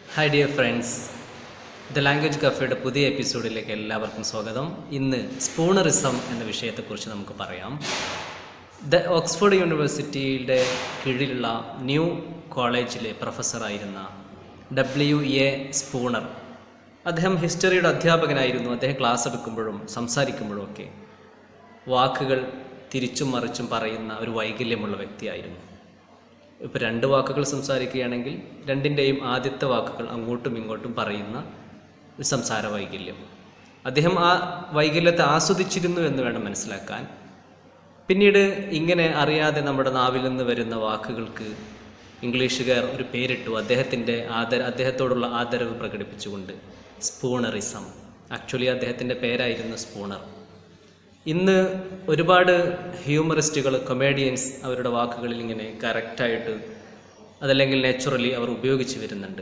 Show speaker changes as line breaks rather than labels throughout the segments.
hi dear friends the language കഫേയുടെ പുതിയ എപ്പിസോഡിലേക്ക് എല്ലാവർക്കും സ്വാഗതം ഇന്ന് സ്പൂണറിസം എന്ന വിഷയത്തെക്കുറിച്ച് നമുക്ക് പറയാം ദ ഓക്സ്ഫോർഡ് യൂണിവേഴ്സിറ്റിയുടെ കീഴിലുള്ള ന്യൂ കോളേജിലെ പ്രൊഫസറായിരുന്ന ഡബ്ല്യു എ സ്പൂണർ അദ്ദേഹം ഹിസ്റ്ററിയുടെ അധ്യാപകനായിരുന്നു അദ്ദേഹം ക്ലാസ് എടുക്കുമ്പോഴും സംസാരിക്കുമ്പോഴും ഒക്കെ വാക്കുകൾ തിരിച്ചും മറിച്ചും പറയുന്ന ഒരു വൈകല്യമുള്ള വ്യക്തിയായിരുന്നു ഇപ്പോൾ രണ്ട് വാക്കുകൾ സംസാരിക്കുകയാണെങ്കിൽ രണ്ടിൻ്റെയും ആദ്യത്തെ വാക്കുകൾ അങ്ങോട്ടും ഇങ്ങോട്ടും പറയുന്ന ഒരു സംസാര വൈകല്യം അദ്ദേഹം ആ വൈകല്യത്തെ ആസ്വദിച്ചിരുന്നു എന്ന് വേണം മനസ്സിലാക്കാൻ പിന്നീട് ഇങ്ങനെ അറിയാതെ നമ്മുടെ നാവിൽ നിന്ന് വരുന്ന വാക്കുകൾക്ക് ഇംഗ്ലീഷുകാർ ഒരു പേരിട്ടു അദ്ദേഹത്തിൻ്റെ ആദര അദ്ദേഹത്തോടുള്ള ആദരവ് പ്രകടിപ്പിച്ചുകൊണ്ട് സ്പൂണറിസം ആക്ച്വലി അദ്ദേഹത്തിൻ്റെ പേരായിരുന്നു സ്പൂണർ ഇന്ന് ഒരുപാട് ഹ്യൂമറിസ്റ്റുകൾ കൊമേഡിയൻസ് അവരുടെ വാക്കുകളിൽ ഇങ്ങനെ കറക്റ്റായിട്ട് അതല്ലെങ്കിൽ നാച്ചുറലി അവർ ഉപയോഗിച്ച് വരുന്നുണ്ട്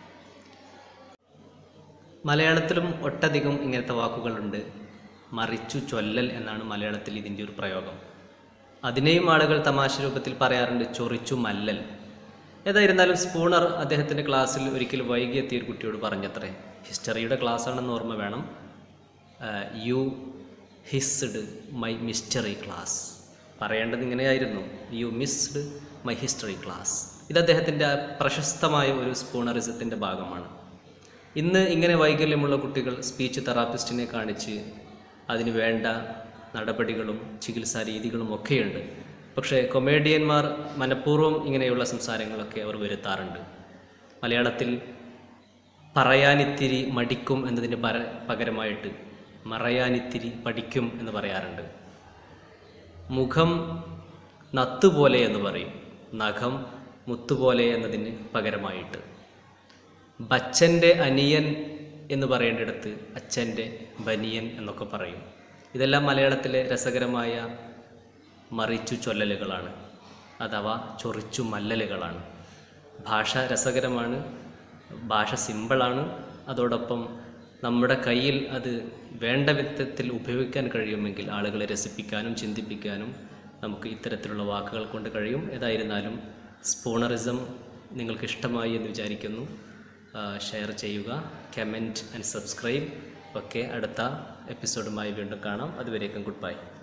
മലയാളത്തിലും ഒട്ടധികം ഇങ്ങനത്തെ വാക്കുകളുണ്ട് മറിച്ചു ചൊല്ലൽ എന്നാണ് മലയാളത്തിൽ ഇതിൻ്റെ ഒരു പ്രയോഗം അതിനെയും ആളുകൾ തമാശ രൂപത്തിൽ പറയാറുണ്ട് ചൊറിച്ചു മല്ലൽ ഏതായിരുന്നാലും സ്പൂണർ അദ്ദേഹത്തിൻ്റെ ക്ലാസ്സിൽ ഒരിക്കൽ വൈകി എത്തിയ ഒരു കുട്ടിയോട് പറഞ്ഞത്രേ ഹിസ്റ്ററിയുടെ ക്ലാസ്സാണെന്ന് ഓർമ്മ വേണം you hissed my mystery class പറയേണ്ടത് ഇങ്ങനെയായിരുന്നു you missed my history class ഇത് അദ്ദേഹത്തിൻ്റെ പ്രശസ്തമായ ഒരു സ്പൂണറിസത്തിൻ്റെ ഭാഗമാണ് ഇന്ന് ഇങ്ങനെ വൈകല്യമുള്ള കുട്ടികൾ സ്പീച്ച് തെറാപ്പിസ്റ്റിനെ കാണിച്ച് അതിന് വേണ്ട നടപടികളും ചികിത്സാ രീതികളും ഒക്കെയുണ്ട് പക്ഷേ കൊമേഡിയന്മാർ മനഃപൂർവ്വം ഇങ്ങനെയുള്ള സംസാരങ്ങളൊക്കെ അവർ വരുത്താറുണ്ട് മലയാളത്തിൽ പറയാനിത്തിരി മടിക്കും എന്നതിന് പര പകരമായിട്ട് മറയാനിത്തിരി പഠിക്കും എന്ന് പറയാറുണ്ട് മുഖം നത്തുപോലെ എന്ന് പറയും നഖം മുത്തുപോലെ എന്നതിന് പകരമായിട്ട് ബച്ചൻ്റെ അനിയൻ എന്ന് പറയേണ്ടിടത്ത് അച്ഛൻ്റെ ബനിയൻ എന്നൊക്കെ പറയും ഇതെല്ലാം മലയാളത്തിലെ രസകരമായ മറിച്ചു ചൊല്ലലുകളാണ് അഥവാ ചൊറിച്ചു മല്ലലുകളാണ് ഭാഷ രസകരമാണ് ഭാഷ സിമ്പിളാണ് അതോടൊപ്പം നമ്മുടെ കയ്യിൽ അത് വേണ്ട വിധത്തിൽ ഉപയോഗിക്കാൻ കഴിയുമെങ്കിൽ ആളുകളെ രസിപ്പിക്കാനും ചിന്തിപ്പിക്കാനും നമുക്ക് ഇത്തരത്തിലുള്ള വാക്കുകൾ കൊണ്ട് കഴിയും ഏതായിരുന്നാലും സ്പൂണറിസം നിങ്ങൾക്ക് ഇഷ്ടമായി എന്ന് വിചാരിക്കുന്നു ഷെയർ ചെയ്യുക കമൻറ്റ് ആൻഡ് സബ്സ്ക്രൈബ് ഒക്കെ അടുത്ത എപ്പിസോഡുമായി വീണ്ടും കാണാം അതുവരേക്കും ഗുഡ് ബൈ